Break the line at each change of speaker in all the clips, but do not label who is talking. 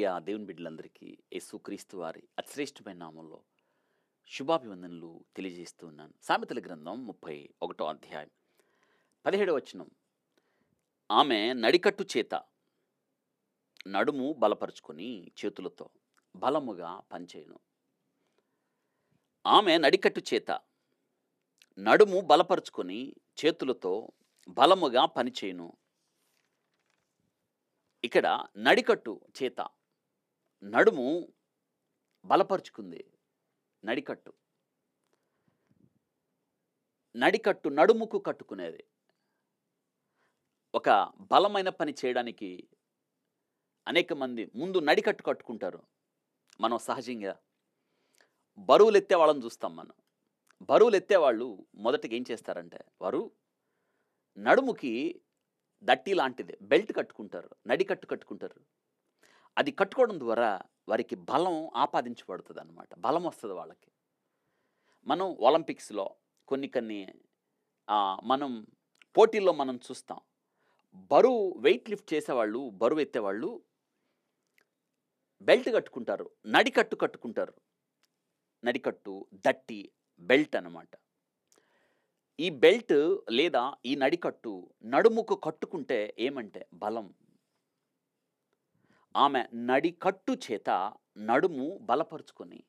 ప్రియ దేవుని బిడ్డలందరికీ యేసుక్రీస్తు వారి అశ్రేష్టమైన నామంలో శుభాభివందనలు తెలియజేస్తూ ఉన్నాను సామెతల గ్రంథం ముప్పై ఒకటో అధ్యాయం పదిహేడవ వచనం ఆమె నడికట్టు చేత నడుము బలపరుచుకొని చేతులతో బలముగా పనిచేయను ఆమె నడికట్టు చేత నడుము బలపరుచుకొని చేతులతో బలముగా పనిచేయను ఇక్కడ నడికట్టు చేత నడుము బలపరుచుకుంది నడికట్టు నడికట్టు నడుముకు కట్టుకునేది ఒక బలమైన పని చేయడానికి అనేక మంది ముందు నడికట్టు కట్టుకుంటారు మనం సహజంగా బరువులు ఎత్తే వాళ్ళని చూస్తాం మనం బరువులు ఎత్తేవాళ్ళు మొదటిగా ఏం చేస్తారంటే వారు నడుముకి దట్టి లాంటిది బెల్ట్ కట్టుకుంటారు నడికట్టు కట్టుకుంటారు అది కట్టుకోవడం ద్వారా వారికి బలం ఆపాదించబడుతుంది అనమాట బలం వస్తుంది వాళ్ళకి మనం ఒలింపిక్స్లో కొన్ని కొన్ని ఆ, మనం పోటీల్లో మనం చూస్తాం బరువు వెయిట్ లిఫ్ట్ చేసేవాళ్ళు బరువు ఎత్తేవాళ్ళు బెల్ట్ కట్టుకుంటారు నడికట్టు కట్టుకుంటారు నడికట్టు దట్టి బెల్ట్ అన్నమాట ఈ బెల్ట్ లేదా ఈ నడికట్టు నడుముకు కట్టుకుంటే ఏమంటే బలం ఆమె నడికట్టు చేత నడుము బలపరుచుకొని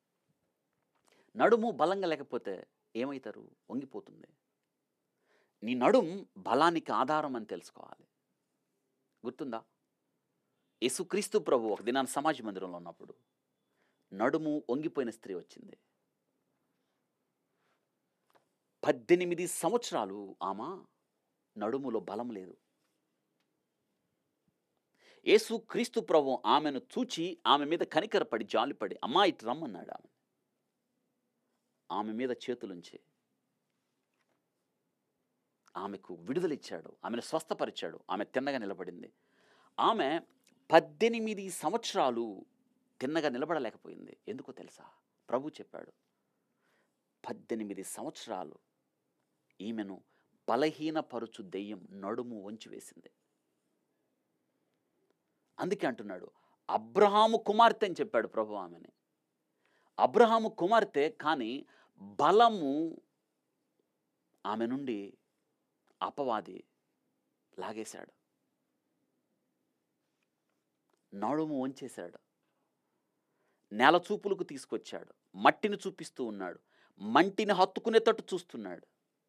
నడుము బలంగా లేకపోతే ఏమవుతారు వంగిపోతుంది నీ నడుం బలానికి ఆధారం అని తెలుసుకోవాలి గుర్తుందా యేసుక్రీస్తు ప్రభు ఒక దినాన్ని సమాజ మందిరంలో ఉన్నప్పుడు నడుము వంగిపోయిన స్త్రీ వచ్చింది పద్దెనిమిది సంవత్సరాలు ఆమె నడుములో బలం లేదు యేసు క్రీస్తు ప్రభు ఆమెను చూచి ఆమె మీద కనికరపడి జాలిపడి అమ్మా ఇటు రమ్మన్నాడు ఆమె ఆమె మీద చేతులుంచి ఆమెకు విడుదలిచ్చాడు ఆమెను స్వస్థపరిచాడు ఆమె తిన్నగా నిలబడింది ఆమె పద్దెనిమిది సంవత్సరాలు తిన్నగా నిలబడలేకపోయింది ఎందుకో తెలుసా ప్రభు చెప్పాడు పద్దెనిమిది సంవత్సరాలు ఈమెను బలహీనపరుచు దెయ్యం నడుము వంచి వేసింది అందుకే అంటున్నాడు అబ్రహాము కుమార్తె అని చెప్పాడు ప్రభు ఆమెని అబ్రహాము కుమార్తె కానీ బలము ఆమె నుండి అపవాది లాగేశాడు నడుము వంచేశాడు నేల చూపులకు తీసుకొచ్చాడు మట్టిని చూపిస్తూ ఉన్నాడు మంటిని హత్తుకునేటట్టు చూస్తున్నాడు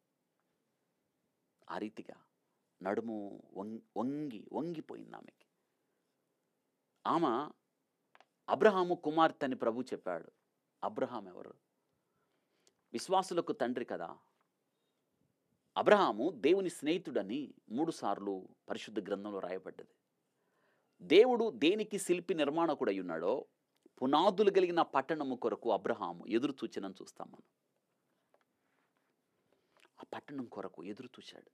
ఆ రీతిగా నడుము వంగి వంగి వంగిపోయింది ఆమెకి ఆమె అబ్రహాము కుమార్తె అని ప్రభు చెప్పాడు అబ్రహాం ఎవరు విశ్వాసులకు తండ్రి కదా అబ్రహాము దేవుని స్నేహితుడని మూడుసార్లు పరిశుద్ధ గ్రంథంలో రాయబడ్డది దేవుడు దేనికి శిల్పి నిర్మాణకుడై ఉన్నాడో పునాదులు కలిగిన పట్టణము కొరకు అబ్రహాము ఎదురు చూచినని చూస్తాం మనం ఆ పట్టణం కొరకు ఎదురు చూశాడు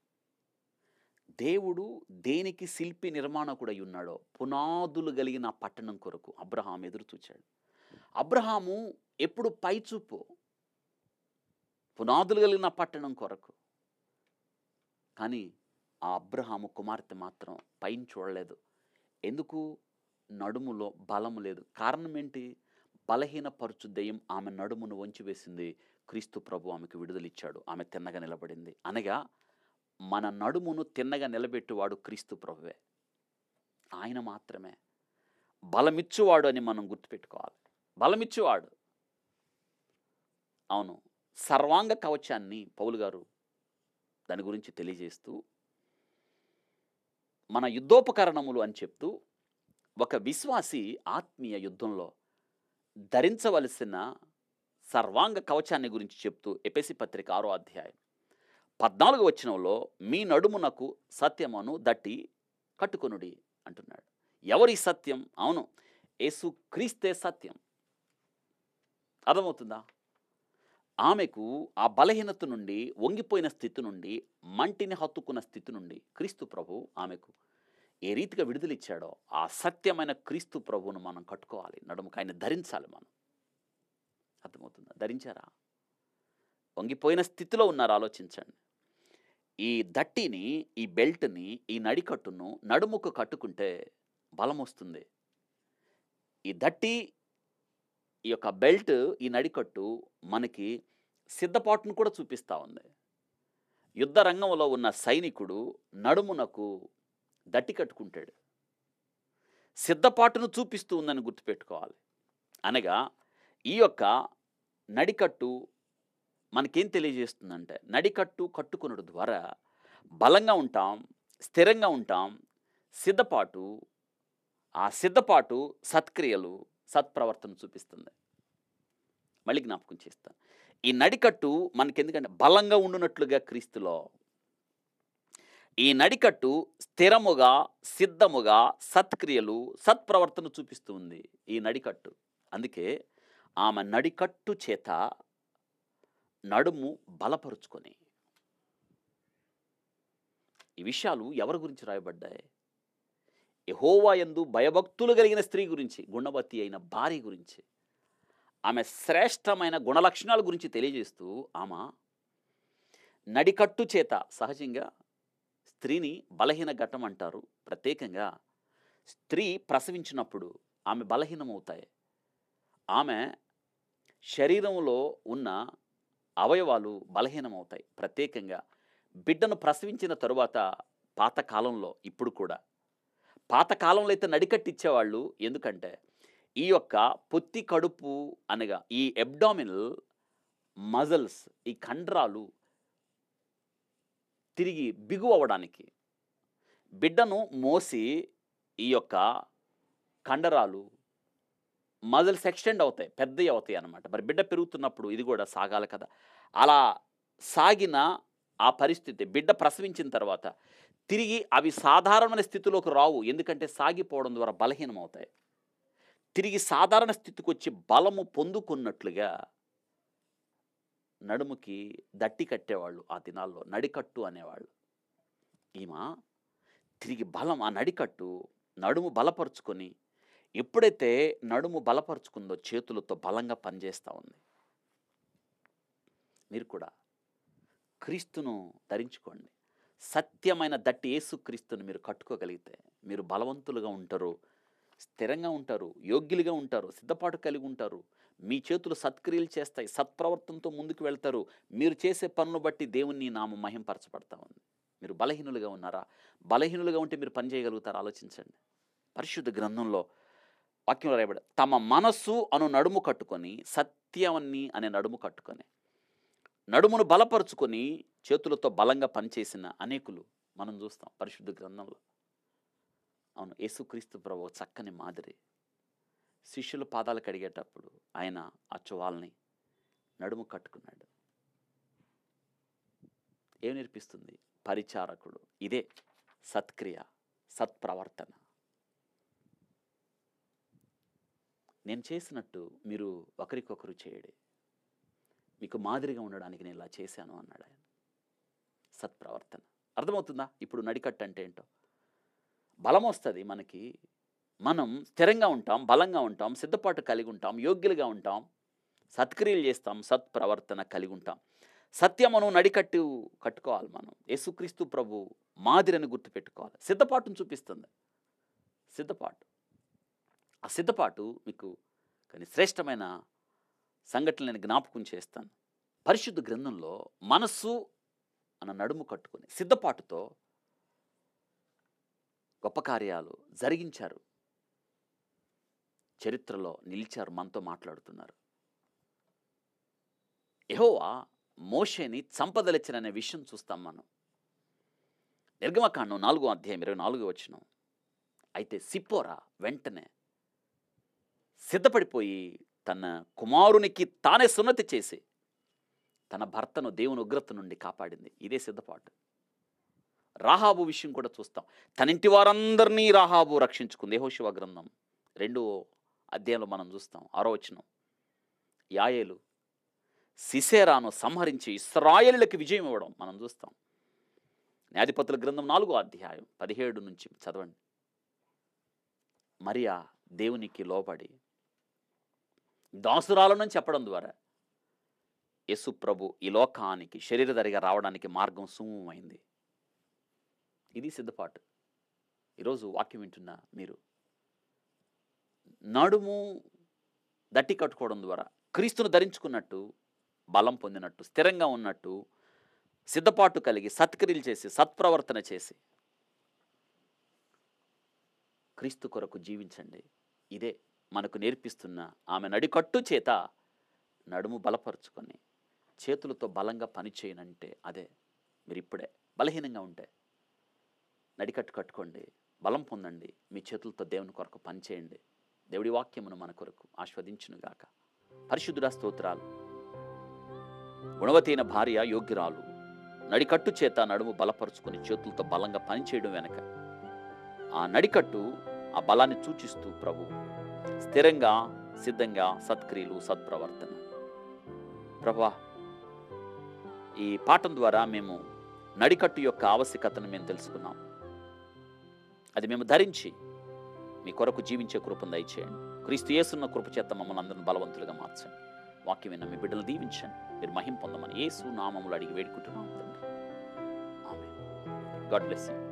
దేవుడు దేనికి శిల్పి నిర్మాణకుడై ఉన్నాడో పునాదులు కలిగిన ఆ పట్టణం కొరకు అబ్రహాం ఎదురు చూచాడు అబ్రహాము ఎప్పుడు పైచూపు పునాదులు కలిగిన పట్టణం కొరకు కానీ ఆ అబ్రహాము కుమార్తె మాత్రం పైన చూడలేదు ఎందుకు నడుములో బలం లేదు కారణం ఏంటి బలహీన పరుచు దెయ్యం ఆమె నడుమును వంచి వేసింది క్రీస్తు ప్రభు ఆమెకు విడుదలిచ్చాడు ఆమె తిన్నగా నిలబడింది అనగా మన నడుమును తిన్నగా నిలబెట్టువాడు క్రీస్తు ప్రభువే ఆయన మాత్రమే బలమిచ్చువాడు అని మనం గుర్తుపెట్టుకోవాలి బలమిచ్చువాడు అవును సర్వాంగ కవచాన్ని పౌలు గారు దాని గురించి తెలియజేస్తూ మన యుద్ధోపకరణములు అని చెప్తూ ఒక విశ్వాసి ఆత్మీయ యుద్ధంలో ధరించవలసిన సర్వాంగ కవచాన్ని గురించి చెప్తూ ఎపెసి పత్రిక ఆరో అధ్యాయం పద్నాలుగు వచనంలో మీ నడుమునకు సత్యమును దట్టి కట్టుకొనుడి అంటున్నాడు ఎవరి సత్యం అవును యేసు క్రీస్తే సత్యం అర్థమవుతుందా ఆమెకు ఆ బలహీనత నుండి వంగిపోయిన స్థితి నుండి మంటిని హత్తుకున్న స్థితి నుండి క్రీస్తు ప్రభు ఆమెకు ఏ రీతిగా విడుదలిచ్చాడో ఆ సత్యమైన క్రీస్తు ప్రభువును మనం కట్టుకోవాలి నడుముకు ఆయన ధరించాలి మనం అర్థమవుతుందా ధరించారా వంగిపోయిన స్థితిలో ఉన్నారు ఆలోచించండి ఈ దట్టిని ఈ బెల్ట్ని ఈ నడికట్టును నడుముకు కట్టుకుంటే బలం వస్తుంది ఈ దట్టి ఈ యొక్క బెల్ట్ ఈ నడికట్టు మనకి సిద్ధపాటును కూడా చూపిస్తూ ఉంది యుద్ధ రంగంలో ఉన్న సైనికుడు నడుమునకు దట్టి కట్టుకుంటాడు సిద్ధపాటును చూపిస్తూ ఉందని గుర్తుపెట్టుకోవాలి అనగా ఈ యొక్క నడికట్టు మనకేం తెలియజేస్తుందంటే నడికట్టు కట్టుకునడం ద్వారా బలంగా ఉంటాం స్థిరంగా ఉంటాం సిద్ధపాటు ఆ సిద్ధపాటు సత్క్రియలు సత్ప్రవర్తన చూపిస్తుంది మళ్ళీ జ్ఞాపకం చేస్తాను ఈ నడికట్టు మనకి ఎందుకంటే బలంగా ఉండునట్లుగా క్రీస్తులో ఈ నడికట్టు స్థిరముగా సిద్ధముగా సత్క్రియలు సత్ప్రవర్తన చూపిస్తూ ఉంది ఈ నడికట్టు అందుకే ఆమె నడికట్టు చేత నడుము బలపరుచుకొని ఈ విషయాలు ఎవరి గురించి రాయబడ్డాయి యహోవా యందు భయభక్తులు కలిగిన స్త్రీ గురించి గుణవతి అయిన భార్య గురించి ఆమె శ్రేష్టమైన గుణలక్షణాల గురించి తెలియజేస్తూ ఆమె నడికట్టు చేత సహజంగా స్త్రీని బలహీన ఘట్టం అంటారు ప్రత్యేకంగా స్త్రీ ప్రసవించినప్పుడు ఆమె బలహీనమవుతాయి ఆమె శరీరంలో ఉన్న అవయవాలు బలహీనమవుతాయి ప్రత్యేకంగా బిడ్డను ప్రసవించిన తరువాత పాతకాలంలో ఇప్పుడు కూడా పాతకాలంలో అయితే నడికట్టిచ్చేవాళ్ళు ఎందుకంటే ఈ యొక్క పొత్తి కడుపు అనగా ఈ ఎబ్డామినల్ మజల్స్ ఈ కండరాలు తిరిగి బిగు అవ్వడానికి బిడ్డను మోసి ఈ యొక్క కండరాలు మజిల్స్ ఎక్స్టెండ్ అవుతాయి పెద్దవి అవుతాయి అన్నమాట మరి బిడ్డ పెరుగుతున్నప్పుడు ఇది కూడా సాగాలి కదా అలా సాగిన ఆ పరిస్థితి బిడ్డ ప్రసవించిన తర్వాత తిరిగి అవి సాధారణమైన స్థితిలోకి రావు ఎందుకంటే సాగిపోవడం ద్వారా బలహీనం అవుతాయి తిరిగి సాధారణ స్థితికి వచ్చి బలము పొందుకున్నట్లుగా నడుముకి దట్టి కట్టేవాళ్ళు ఆ దినాల్లో నడికట్టు అనేవాళ్ళు ఈమె తిరిగి బలం ఆ నడికట్టు నడుము బలపరుచుకొని ఎప్పుడైతే నడుము బలపరుచుకుందో చేతులతో బలంగా పనిచేస్తూ ఉంది మీరు కూడా క్రీస్తును ధరించుకోండి సత్యమైన దట్టి యేసు క్రీస్తుని మీరు కట్టుకోగలిగితే మీరు బలవంతులుగా ఉంటారు స్థిరంగా ఉంటారు యోగ్యులుగా ఉంటారు సిద్ధపాటు కలిగి ఉంటారు మీ చేతులు సత్క్రియలు చేస్తాయి సత్ప్రవర్తనతో ముందుకు వెళ్తారు మీరు చేసే పనులు బట్టి దేవుని నామం మహింపరచబడతా ఉంది మీరు బలహీనులుగా ఉన్నారా బలహీనులుగా ఉంటే మీరు పని చేయగలుగుతారా ఆలోచించండి పరిశుద్ధ గ్రంథంలో వాక్యంలో రాయబడి తమ మనస్సు అను నడుము కట్టుకొని సత్యాన్ని అనే నడుము కట్టుకొని నడుమును బలపరుచుకొని చేతులతో బలంగా పనిచేసిన అనేకులు మనం చూస్తాం పరిశుద్ధ గ్రంథంలో అవును యేసుక్రీస్తు ప్రభు చక్కని మాదిరి శిష్యుల పాదాలు కడిగేటప్పుడు ఆయన ఆ చువాల్ని నడుము కట్టుకున్నాడు ఏం నేర్పిస్తుంది పరిచారకుడు ఇదే సత్క్రియ సత్ప్రవర్తన నేను చేసినట్టు మీరు ఒకరికొకరు చేయడే మీకు మాదిరిగా ఉండడానికి నేను ఇలా చేశాను అన్నాడు ఆయన సత్ప్రవర్తన అర్థమవుతుందా ఇప్పుడు నడికట్టు అంటే ఏంటో బలం వస్తుంది మనకి మనం స్థిరంగా ఉంటాం బలంగా ఉంటాం సిద్ధపాటు కలిగి ఉంటాం యోగ్యులుగా ఉంటాం సత్క్రియలు చేస్తాం సత్ప్రవర్తన కలిగి ఉంటాం సత్యమును నడికట్టు కట్టుకోవాలి మనం యేసుక్రీస్తు ప్రభు మాదిరిని గుర్తుపెట్టుకోవాలి సిద్ధపాటును చూపిస్తుంది సిద్ధపాటు ఆ సిద్ధపాటు మీకు కానీ శ్రేష్టమైన సంఘటనలు నేను జ్ఞాపకం చేస్తాను పరిశుద్ధ గ్రంథంలో మనస్సు అన్న నడుము కట్టుకొని సిద్ధపాటుతో గొప్ప కార్యాలు జరిగించారు చరిత్రలో నిలిచారు మనతో మాట్లాడుతున్నారు యెహోవా మోషేని చంపదలిచిననే విషయం చూస్తాం మనం నిర్గమకాండం నాలుగో అధ్యాయం ఇరవై నాలుగు వచ్చిన అయితే సిప్పోరా వెంటనే సిద్ధపడిపోయి తన కుమారునికి తానే సున్నతి చేసి తన భర్తను దేవుని ఉగ్రత నుండి కాపాడింది ఇదే సిద్ధపాటు రాహాబు విషయం కూడా చూస్తాం తన ఇంటి వారందరినీ రాహాబు రక్షించుకుంది యెహోషువ గ్రంథం రెండో అధ్యాయంలో మనం చూస్తాం ఆరో వచనం యాయేలు సిసేరాను సంహరించి ఇస్రాయేలులకు విజయం ఇవ్వడం మనం చూస్తాం న్యాధిపతుల గ్రంథం నాలుగో అధ్యాయం పదిహేడు నుంచి చదవండి మరియా దేవునికి లోబడి దాసురాలను చెప్పడం ద్వారా యేసు ప్రభు ఈ లోకానికి శరీరధరిగా రావడానికి మార్గం సుమమైంది ఇది సిద్ధపాటు ఈరోజు వాక్యం వింటున్న మీరు నడుము దట్టి కట్టుకోవడం ద్వారా క్రీస్తును ధరించుకున్నట్టు బలం పొందినట్టు స్థిరంగా ఉన్నట్టు సిద్ధపాటు కలిగి సత్క్రియలు చేసి సత్ప్రవర్తన చేసి క్రీస్తు కొరకు జీవించండి ఇదే మనకు నేర్పిస్తున్న ఆమె నడికట్టు చేత నడుము బలపరుచుకొని చేతులతో బలంగా పని చేయనంటే అదే మీరు ఇప్పుడే బలహీనంగా ఉంటే నడికట్టు కట్టుకోండి బలం పొందండి మీ చేతులతో దేవుని కొరకు పని చేయండి దేవుడి వాక్యమును మన కొరకు ఆస్వాదించునుగాక పరిశుద్ధుడా స్తోత్రాలు గుణవతైన భార్య యోగ్యురాలు నడికట్టు చేత నడుము బలపరుచుకొని చేతులతో బలంగా పనిచేయడం వెనక ఆ నడికట్టు ఆ బలాన్ని సూచిస్తూ ప్రభు స్థిరంగా సిద్ధంగా సత్క్రియలు సత్ప్రవర్తన ప్రభా ఈ పాఠం ద్వారా మేము నడికట్టు యొక్క ఆవశ్యకతను మేము తెలుసుకున్నాం అది మేము ధరించి మీ కొరకు జీవించే కృపను దయచేయండి క్రీస్తు యేసున్న కృప చేత మమ్మల్ని అందరిని బలవంతులుగా మార్చండి వాక్యం విన్న మీ బిడ్డలు దీవించండి మీరు మహిం పొందమని యేసు నామములు అడిగి వేడుకుంటున్నాం తండ్రి ఆమె గాడ్ బ్లెస్ యూ